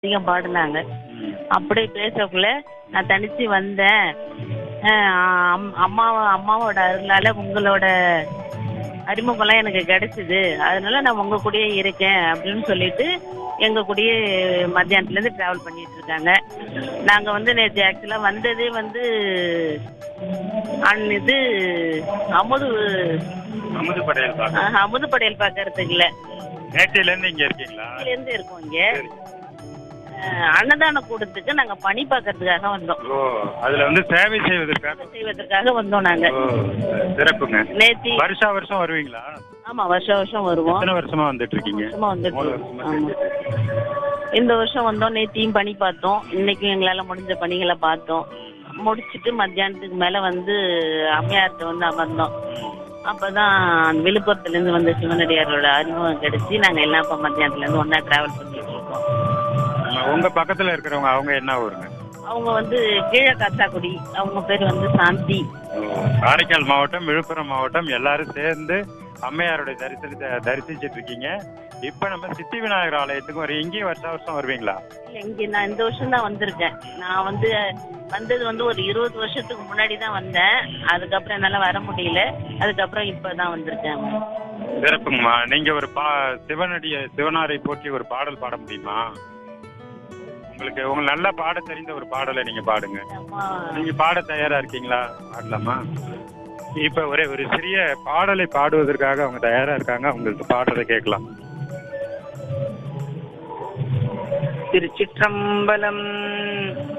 அதிகம் பாடினாங்க அப்படியே பேசக்குள்ள நான் தனிச்சு வந்தேன் அஹ் அம்- அம்மாவ அம்மாவோட அருளால உங்களோட அறிமுகம்லாம் எனக்கு கிடைச்சிது அதனால நான் உங்க கூடயே இருக்கேன் அப்படின்னு சொல்லிட்டு எங்க கூடயே மத்தியானத்துல இருந்து டிராவல் பண்ணிட்டு இருக்காங்க நாங்க வந்து நேற்று ஆக்சுவலா வந்ததே வந்து அன் இது அமுது அமுது படையல் பார்க்க அஹ், அமுது படையல் பார்க்கறதுக்கு இல்ல நேற்றையில இருந்து இங்க இருக்கீங்களா இதுல இருந்து இருக்கோம் இங்க அஹ், அன்னதான கூடத்துக்கு நாங்க பணி பார்க்கறதுக்காக வந்தோம் ஓ அதுல வந்து சேவை செய்வதற்காக செய்வதற்காக வந்தோம் நாங்க ஓ சிறப்புங்க நேத்தி வருஷா வருஷம் வருவீங்களா ஆமா வருஷம் வருஷம் வருவோம் எத்தனை வருஷமா வந்துட்டு இருக்கீங்க வருஷமா வந்துட்டு மூணு இருக்கோம். வருஷமா ஆமா. இந்த வருஷம் வந்தோம் நேத்தியும் பணி பார்த்தோம் இன்னைக்கும் எங்களால முடிஞ்ச பணிகளை பார்த்தோம் முடிச்சிட்டு மத்தியானத்துக்கு மேல வந்து அம்மையார்ட்ட வந்து அமர்ந்தோம் அப்பதான் விழுப்புரத்துல இருந்து வந்த சிவனடியாரோட அறிமுகம் கிடைச்சி நாங்க எல்லாம் இப்ப மத்தியானத்துல இருந்து ஒன்னா டிராவல் பண்ணிட்டு இருக்கோம் உங்க பக்கத்துல இருக்கிறவங்க அவங்க என்ன ஊருங்க அவங்க வந்து கீழே காத்தாக்குடி அவங்க பேர் வந்து சாந்தி காரைக்கால் மாவட்டம் விழுப்புரம் மாவட்டம் எல்லாரும் சேர்ந்து அம்மையாருடைய தரிசனத்தை தரிசிச்சிட்டு இருக்கீங்க இப்ப நம்ம சித்தி விநாயகர் ஆலயத்துக்கு வரும் இங்கேயும் வருஷா வருஷம் வருவீங்களா இல்ல இங்க நான் இந்த வருஷம் தான் வந்திருக்கேன் நான் வந்து வந்தது வந்து ஒரு இருபது வருஷத்துக்கு முன்னாடி தான் வந்தேன் அதுக்கப்புறம் என்னால வர முடியல அதுக்கப்புறம் இப்பதான் வந்திருக்கேன் சிறப்புங்கம்மா நீங்க ஒரு பா சிவனடிய சிவனாரை போற்றி ஒரு பாடல் பாட முடியுமா உங்களுக்கு உங்களுக்கு நல்லா பாட தெரிந்த ஒரு பாடலை நீங்க பாடுங்க அம்மா, நீங்க பாட தயாரா இருக்கீங்களா பாடலாமா இப்ப ஒரே ஒரு சிறிய பாடலை பாடுவதற்காக அவங்க தயாரா இருக்காங்க அவங்களுக்கு பாடுறதை கேட்கலாம் திருச்சிற்றம்பலம்